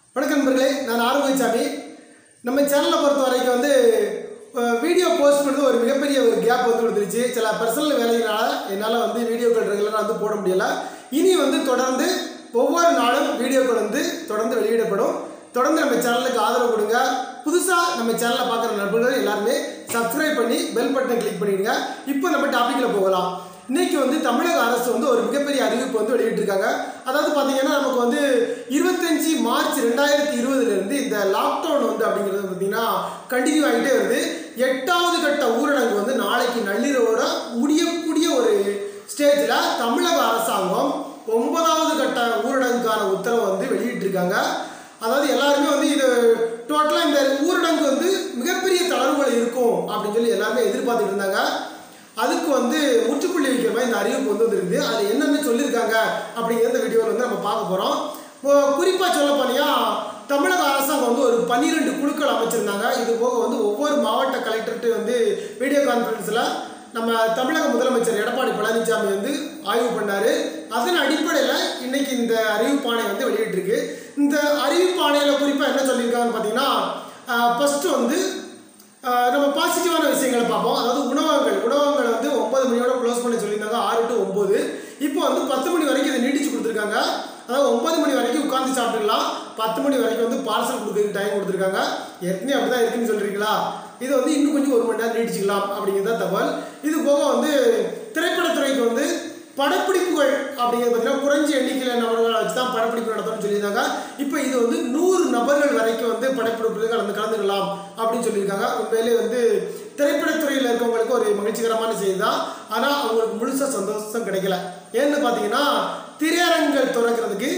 வணக்கம் நண்பர்களே நான் ஆரோக்கியசாமி நம்ம சேனலை பொறுத்த வரைக்கும் வந்து அஹ், வீடியோ போஸ்ட் பண்ணுறது ஒரு மிகப்பெரிய ஒரு கேப் வந்து கொடுத்துருச்சு சில பர்சனல் வேலையினால என்னால் வந்து வீடியோக்கள் ரெகுலராக வந்து போட முடியல இனி வந்து தொடர்ந்து ஒவ்வொரு நாளும் வீடியோக்கள் வந்து தொடர்ந்து வெளியிடப்படும் தொடர்ந்து நம்ம சேனலுக்கு ஆதரவு கொடுங்க புதுசாக நம்ம சேனலை பார்க்குற நண்பர்கள் எல்லாருமே சப்ஸ்கிரைப் பண்ணி பெல் பட்டனை கிளிக் பண்ணிடுங்க இப்போ நம்ம டாப்பிக்கில் போகலாம் இன்னைக்கு வந்து தமிழக அரசு வந்து ஒரு மிகப்பெரிய அறிவிப்பு வந்து வெளியிட்டிருக்காங்க அதாவது பார்த்தீங்கன்னா நமக்கு வந்து இருபத்தஞ்சி மார்ச் ரெண்டாயிரத்தி இருபதுலேருந்து இந்த லாக்டவுன் வந்து அப்படிங்கிறது பார்த்தீங்கன்னா கண்டினியூ ஆகிட்டே வருது எட்டாவது கட்ட ஊரடங்கு வந்து நாளைக்கு நள்ளிரவோட முடியக்கூடிய ஒரு ஸ்டேஜில் தமிழக அரசாங்கம் ஒன்பதாவது கட்ட ஊரடங்குக்கான உத்தரவை வந்து வெளியிட்டிருக்காங்க அதாவது எல்லாருமே வந்து இது டோட்டலாக இந்த ஊரடங்கு வந்து மிகப்பெரிய தளர்வுகள் இருக்கும் அப்படின்னு சொல்லி எல்லாருமே எதிர்பார்த்துட்டு இருந்தாங்க அதுக்கு வந்து முற்றுப்புள்ளி வைக்கிற மாதிரி இந்த அறிவிப்பு வந்து வந்துருக்குது அது என்னென்ன சொல்லியிருக்காங்க அப்படிங்கிற இந்த வீடியோவில் வந்து நம்ம பார்க்க போகிறோம் குறிப்பாக சொல்ல போனீங்கன்னா தமிழக அரசாங்கம் வந்து ஒரு பன்னிரெண்டு குழுக்கள் அமைச்சிருந்தாங்க இது போக வந்து ஒவ்வொரு மாவட்ட கலெக்டர்கிட்ட வந்து வீடியோ கான்ஃபரன்ஸில் நம்ம தமிழக முதலமைச்சர் எடப்பாடி பழனிசாமி வந்து ஆய்வு பண்ணார் அதன் அடிப்படையில் இன்னைக்கு இந்த அறிவிப்பாணை வந்து வெளியிட்டிருக்கு இந்த அறிவிப்பாணையில் குறிப்பாக என்ன சொல்லியிருக்காங்கன்னு பார்த்தீங்கன்னா ஃபஸ்ட்டு வந்து ஆஹ் நம்ம பாசிட்டிவான விஷயங்களை பார்ப்போம் அதாவது உணவகங்கள் உணவகங்கள் வந்து ஒன்பது மணியோட க்ளோஸ் பண்ணி சொல்லியிருந்தாங்க ஆறு டு ஒம்பது இப்போ வந்து பத்து மணி வரைக்கும் இதை நீட்டிச்சு கொடுத்துருக்காங்க அதாவது ஒன்பது மணி வரைக்கும் உட்காந்து சாப்பிட்டுக்கலாம் பத்து மணி வரைக்கும் வந்து பார்சல் கொடுக்கறதுக்கு டைம் கொடுத்துருக்காங்க ஏற்கனவே அப்படி தான் இருக்குன்னு சொல்கிறீங்களா இது வந்து இன்னும் கொஞ்சம் ஒரு மணி நேரம் நீட்டிச்சிக்கலாம் அப்படிங்கிறது தான் தகவல் இது போக வந்து திரைப்படத்துறைக்கு வந்து படப்பிடிப்புகள் அப்படிங்கிறது பார்த்தீங்கன்னா குறைஞ்ச எண்ணிக்கையில் நபர்களை வச்சு தான் படப்பிடிப்பு நடத்தணும்னு சொல்லியிருந்தாங்க இப்போ இது வந்து நூறு நபர்கள் வரைக்கும் வந்து படப்பிடிப்பில் கலந்து கலந்துக்கலாம் அப்படின்னு சொல்லியிருக்காங்க உண்மையிலே வந்து திரைப்படத்துறையில் இருக்கவங்களுக்கு ஒரு மகிழ்ச்சிகரமான செய்தி தான் ஆனால் அவங்களுக்கு முழுசாக சந்தோஷம் கிடைக்கல ஏன்னு பார்த்தீங்கன்னா திரையரங்குகள் திறக்கிறதுக்கு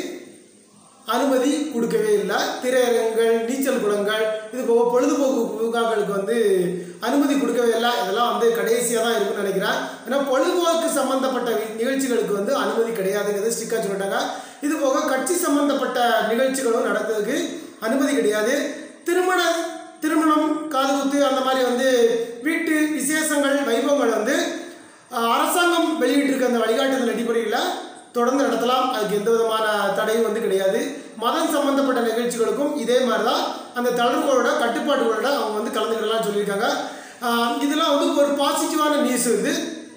அனுமதி கொடுக்கவே இல்லை திரையரங்குகள் நீச்சல் குளங்கள் இது போக பொழுதுபோக்கு பூங்காக்களுக்கு வந்து அனுமதி கொடுக்கவே இல்லை இதெல்லாம் வந்து கடைசியாக தான் இருக்குன்னு நினைக்கிறேன் ஏன்னா பொழுதுபோக்கு சம்பந்தப்பட்ட வி- நிகழ்ச்சிகளுக்கு வந்து அனுமதி கிடையாதுங்கிறது ஸ்ட்ரிக்டாக சொல்லிட்டாங்க இது போக கட்சி சம்பந்தப்பட்ட நிகழ்ச்சிகளும் நடக்கிறதுக்கு அனுமதி கிடையாது திருமண திருமணம் காதுகுத்து அந்த மாதிரி வந்து வீட்டு விசேஷங்கள் வைபவங்கள் வந்து அஹ், அரசாங்கம் வெளியிட்டிருக்க அந்த வழிகாட்டுதல் அடிப்படையில் தொடர்ந்து நடத்தலாம் அதுக்கு எந்த விதமான தடையும் வந்து கிடையாது மதம் சம்பந்தப்பட்ட நிகழ்ச்சிகளுக்கும் இதே மாதிரி தான் அந்த தளர்வுகளோட கட்டுப்பாடுகளோட அவங்க வந்து கலந்துக்கிடலாம் சொல்லியிருக்காங்க ஆஹ் இதெல்லாம் வந்து ஒரு பாசிட்டிவான நியூஸ் இது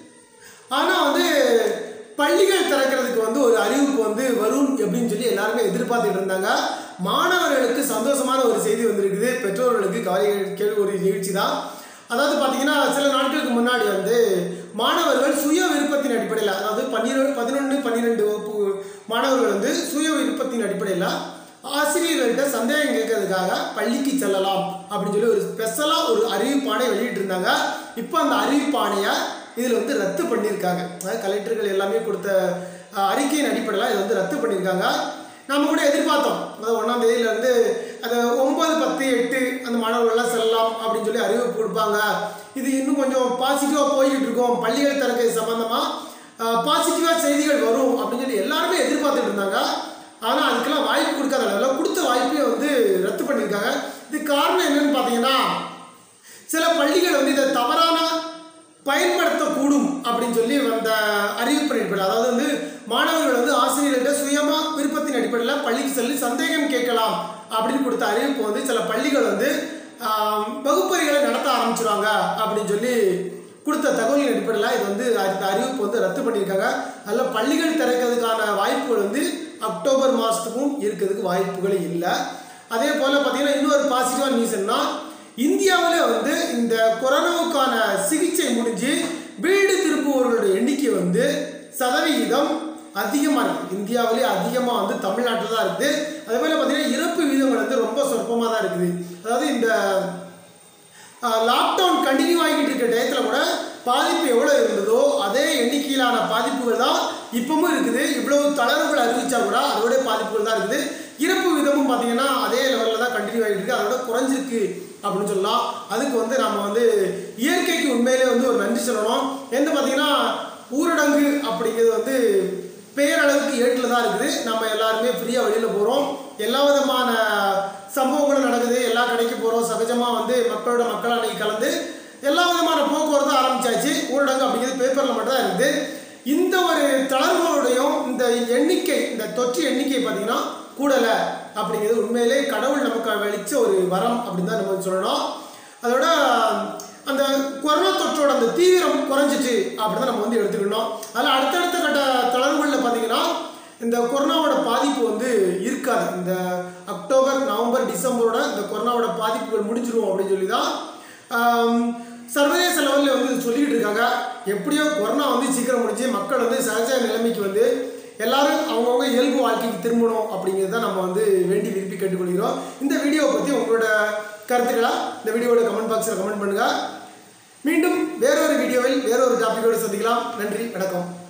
ஆனால் வந்து பள்ளிகள் திறக்கிறதுக்கு வந்து ஒரு அறிவிப்பு வந்து வரும் அப்படின்னு சொல்லி எல்லாருமே எதிர்பார்த்துட்டு இருந்தாங்க மாணவர்களுக்கு சந்தோஷமான ஒரு செய்தி வந்திருக்குது பெற்றோர்களுக்கு கவலை கேள்வி ஒரு நிகழ்ச்சி தான் அதாவது பார்த்தீங்கன்னா சில நாட்களுக்கு முன்னாடி வந்து மாணவர்கள் சுய விருப்பத்தின் அடிப்படையில் அதாவது பன்னிரெண்டு பதினொன்று பன்னிரெண்டு வகுப்பு மாணவர்கள் வந்து சுய விருப்பத்தின் அடிப்படையில் ஆசிரியர்கள்ட்ட சந்தேகம் கேட்கறதுக்காக பள்ளிக்கு செல்லலாம் அப்படின்னு சொல்லி ஒரு ஸ்பெஷலாக ஒரு அறிவிப்பாணை வெளியிட்டிருந்தாங்க இப்போ அந்த அறிவிப்பாணையை இதில் வந்து ரத்து பண்ணியிருக்காங்க அதாவது கலெக்டர்கள் எல்லாமே கொடுத்த அஹ், அறிக்கையின் அடிப்படையில் இதை வந்து ரத்து பண்ணியிருக்காங்க நம்ம கூட எதிர்பார்த்தோம் அதாவது ஒன்றாம் தேதியிலேருந்து அது ஒன்பது பத்து எட்டு அந்த மாணவர்கள்லாம் செல்லலாம் அப்படின்னு சொல்லி அறிவிப்பு கொடுப்பாங்க இது இன்னும் கொஞ்சம் பாசிட்டிவாக போய்கிட்டு இருக்கோம் பள்ளிகள் திறக்கிறது சம்மந்தமாக பாசிட்டிவாக செய்திகள் வரும் அப்படின்னு சொல்லி எல்லாருமே எதிர்பார்த்துட்டு இருந்தாங்க ஆனால் அதுக்கெல்லாம் வாய்ப்பு கொடுக்காத அளவில் கொடுத்த வாய்ப்பையும் வந்து ரத்து பண்ணியிருக்காங்க இதுக்கு காரணம் என்னன்னு பார்த்தீங்கன்னா சில பள்ளிகள் வந்து இதை தவறான பயன்படுத்தக்கூடும் அப்படின்னு சொல்லி வந்த அறிவிப்பு அடிப்படையில் அதாவது வந்து மாணவர்கள் வந்து ஆசிரியர்கள்ட்ட சுயமா விருப்பத்தின் அடிப்படையில் பள்ளிக்கு செல்லி சந்தேகம் கேட்கலாம் அப்படின்னு கொடுத்த அறிவிப்பு வந்து சில பள்ளிகள் வந்து ஆம், வகுப்பறைகளை நடத்த ஆரம்பிச்சிருவாங்க அப்படின்னு சொல்லி கொடுத்த தகவலின் அடிப்படையில் இது வந்து இந்த அறிவிப்பு வந்து ரத்து பண்ணியிருக்காங்க அதில் பள்ளிகள் திறக்கிறதுக்கான வாய்ப்புகள் வந்து அக்டோபர் மாதத்துக்கும் இருக்கிறதுக்கு வாய்ப்புகள் இல்லை அதே போல் பார்த்தீங்கன்னா இன்னொரு பாசிட்டிவான நியூஸ் என்ன இந்தியாவிலே வந்து இந்த கொரோனாவுக்கான சிகிச்சை முடிஞ்சு வீடு திரும்புவோர்களுடைய எண்ணிக்கை வந்து சதவிகிதம் அதிகமாக இருக்குது இந்தியாவிலே அதிகமாக வந்து தமிழ்நாட்டில் தான் இருக்குது அதே போல் பார்த்தீங்கன்னா இறப்பு விகிதங்கள் வந்து ரொம்ப சொற்பமாக தான் இருக்குது அதாவது இந்த லாக்டவுன் கண்டினியூ ஆகிட்டு இருக்க டயத்தில் கூட பாதிப்பு எவ்வளோ இருந்ததோ அதே எண்ணிக்கையிலான பாதிப்புகள் தான் இப்பவும் இருக்குது இவ்வளவு தளர்வுகள் அறிவிச்சா கூட அதோட பாதிப்புகள் தான் இருக்குது இறப்பு விதமும் பார்த்தீங்கன்னா அதே லெவலில் தான் கண்டினியூ ஆகிட்டு இருக்கு அதோட குறைஞ்சிருக்கு அப்படின்னு சொல்லலாம் அதுக்கு வந்து நம்ம வந்து இயற்கைக்கு உண்மையிலே வந்து ஒரு நன்றி சொல்லணும் எந்த பார்த்தீங்கன்னா ஊரடங்கு அப்படிங்கிறது வந்து பேரளவுக்கு ஏட்டில் தான் இருக்குது நம்ம எல்லாருமே ஃப்ரீயாக வெளியில் போகிறோம் எல்லா விதமான சம்பவங்களும் நடக்குது எல்லா கடைக்கு போகிறோம் சகஜமாக வந்து மக்களோட மக்கள் அன்னைக்கு கலந்து எல்லா விதமான போக்குவரத்து ஆரம்பிச்சாச்சு ஊரடங்கு அப்படிங்கிறது பேப்பரில் மட்டும் தான் இருக்குது இந்த ஒரு தளர்வுகளுடையும் இந்த எண்ணிக்கை இந்த தொற்று எண்ணிக்கை பார்த்தீங்கன்னா கூடலை அப்படிங்கிறது உண்மையிலே கடவுள் நமக்கு அளிச்ச ஒரு வரம் அப்படின்னு தான் நம்ம வந்து சொல்லணும் அதோட அந்த கொரோனா தொற்றோட அந்த தீவிரம் குறைஞ்சிச்சு அப்படின்னு தான் நம்ம வந்து எடுத்துக்கணும் அதில் அடுத்தடுத்த கட்ட தளர்வுகளில் பார்த்தீங்கன்னா இந்த கொரோனாவோட பாதிப்பு வந்து இருக்காது இந்த அக்டோபர் நவம்பர் டிசம்பரோட இந்த கொரோனாவோட பாதிப்புகள் முடிஞ்சிரும் அப்படின்னு சொல்லி தான் ஆம், சர்வதேச லெவலில் வந்து இது சொல்லிக்கிட்டு இருக்காங்க எப்படியோ கொரோனா வந்து சீக்கிரம் முடிஞ்சு மக்கள் வந்து சகஜ நிலைமைக்கு வந்து எல்லாரும் அவங்கவுங்க இயல்பு வாழ்க்கைக்கு திரும்பணும் அப்படிங்கிறத நம்ம வந்து வேண்டி விரும்பி கேட்டுக்கொள்கிறோம் இந்த வீடியோவை பற்றி உங்களோட கருத்துக்களை இந்த வீடியோவோட கமெண்ட் பாக்ஸில் கமெண்ட் பண்ணுங்கள் மீண்டும் வேறொரு வீடியோவில் வேறொரு டாப்பிக்கோடு சந்திக்கலாம் நன்றி வணக்கம்